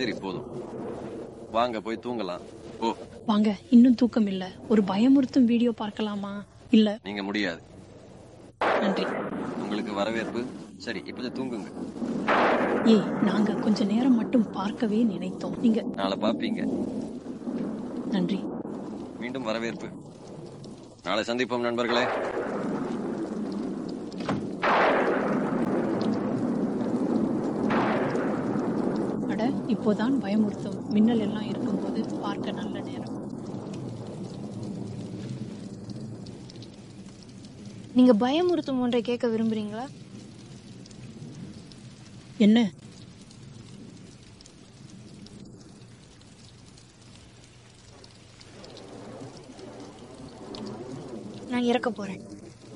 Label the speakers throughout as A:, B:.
A: சரி போதும் வாங்க போய் தூங்கலாம் ஓ
B: வாங்க இன்னும் தூக்கம் இல்ல ஒரு பயமுறுத்தும் வீடியோ பார்க்கலாமா இல்ல
A: நீங்க முடியாது
B: நன்றி
A: உங்களுக்கு வரவேற்பு சரி இப்ப தூங்குங்க
B: ஏய் நாங்க கொஞ்ச நேரம் மட்டும் பார்க்கவே நினைத்தோம் நீங்க
A: நாளை பாப்பீங்க
B: நன்றி
A: மீண்டும் வரவேற்பு நாளை சந்திப்போம் நண்பர்களே
B: அட இப்போதான் பயமுறுத்தும் மின்னல் எல்லாம் இருக்கும்போது பார்க்க நல்ல நேரம்
C: நீங்க பயமுறுத்தும் ஒன்றை கேட்க விரும்புறீங்களா
B: என்ன
C: நான் இறக்க போறேன்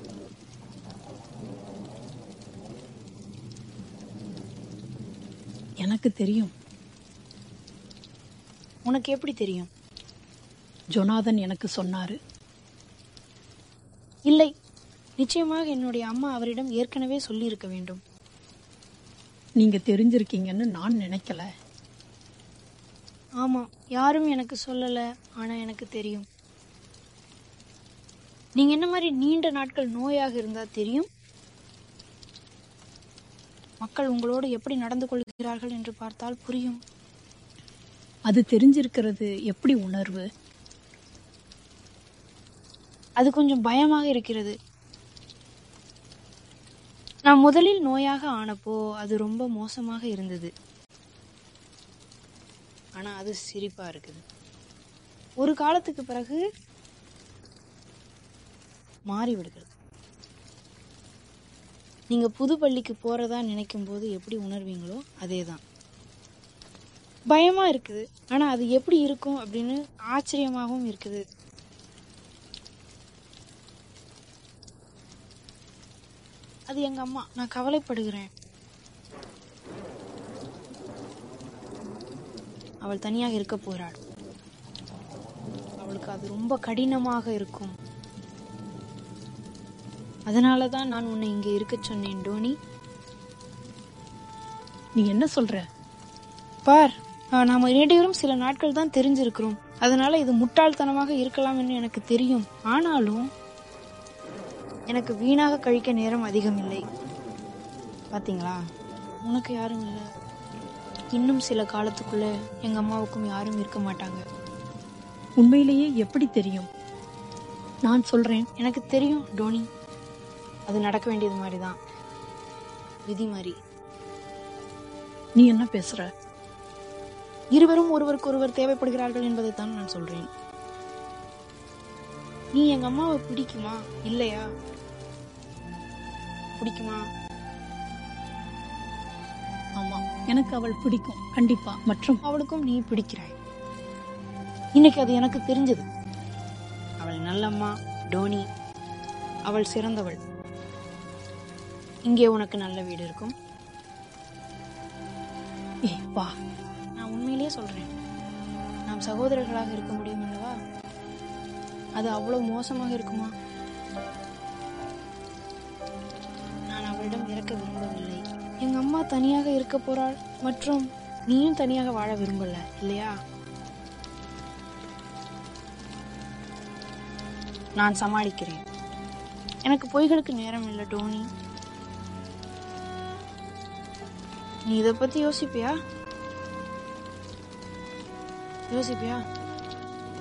B: எனக்கு தெரியும்
C: உனக்கு எப்படி தெரியும்
B: ஜொனாதன் எனக்கு சொன்னாரு
C: இல்லை நிச்சயமாக என்னுடைய அம்மா அவரிடம் ஏற்கனவே சொல்லியிருக்க வேண்டும்
B: நீங்க தெரிஞ்சிருக்கீங்கன்னு நான் நினைக்கல
C: ஆமா யாரும் எனக்கு சொல்லல ஆனா எனக்கு தெரியும் நீங்க என்ன மாதிரி நீண்ட நாட்கள் நோயாக இருந்தா தெரியும் மக்கள் உங்களோடு எப்படி நடந்து கொள்கிறார்கள் என்று பார்த்தால் புரியும்
B: அது தெரிஞ்சிருக்கிறது எப்படி உணர்வு
C: அது கொஞ்சம் பயமாக இருக்கிறது நான் முதலில் நோயாக ஆனப்போ அது ரொம்ப மோசமாக இருந்தது ஆனா அது சிரிப்பா இருக்குது ஒரு காலத்துக்கு பிறகு மாறி விடுகிறது நீங்க புது பள்ளிக்கு போறதா நினைக்கும் போது எப்படி உணர்வீங்களோ அதேதான் பயமா இருக்குது ஆனா அது எப்படி இருக்கும் அப்படின்னு ஆச்சரியமாகவும் இருக்குது அது எங்க அம்மா நான் கவலைப்படுகிறேன் அவள் தனியாக இருக்க போறாள் அவளுக்கு அது ரொம்ப கடினமாக இருக்கும் அதனால தான் நான் உன்னை இங்கே இருக்க சொன்னேன் டோனி
B: நீ என்ன சொல்ற
C: பார் ஆ, நாம இரண்டு சில நாட்கள் தான் தெரிஞ்சிருக்கிறோம் அதனால இது முட்டாள்தனமாக இருக்கலாம் என்று எனக்கு தெரியும் ஆனாலும் எனக்கு வீணாக கழிக்க நேரம் அதிகம் இல்லை பாத்தீங்களா உனக்கு யாரும் இல்லை இன்னும் சில காலத்துக்குள்ள எங்க அம்மாவுக்கும் யாரும் இருக்க மாட்டாங்க
B: உண்மையிலேயே எப்படி தெரியும் நான் சொல்றேன்
C: எனக்கு தெரியும் டோனி அது நடக்க வேண்டியது மாதிரி தான் விதி மாதிரி
B: நீ என்ன பேசுற
C: இருவரும் ஒருவருக்கு ஒருவர் தேவைப்படுகிறார்கள் என்பதைத்தான் நான் சொல்றேன் நீ எங்க அம்மாவை பிடிக்குமா இல்லையா பிடிக்குமா
B: ஆமா எனக்கு அவள் பிடிக்கும் கண்டிப்பா மற்றும்
C: அவளுக்கும் நீ பிடிக்கிறாய் இன்னைக்கு அது எனக்கு தெரிஞ்சது அவள் நல்லம்மா டோனி அவள் சிறந்தவள் இங்கே உனக்கு நல்ல வீடு இருக்கும்
B: ஏய் வா
C: நான் உண்மையிலேயே சொல்றேன் நாம் சகோதரர்களாக இருக்க முடியும் அல்லவா அது அவ்வளவு மோசமாக இருக்குமா நான் அவளிடம் இறக்க விரும்பவில்லை எங்க அம்மா தனியாக இருக்க போறாள் மற்றும் நீயும் தனியாக வாழ விரும்பல இல்லையா நான் சமாளிக்கிறேன் எனக்கு பொய்களுக்கு நேரம் இல்லை டோனி நீ இதை பத்தி யோசிப்பியா யோசிப்பியா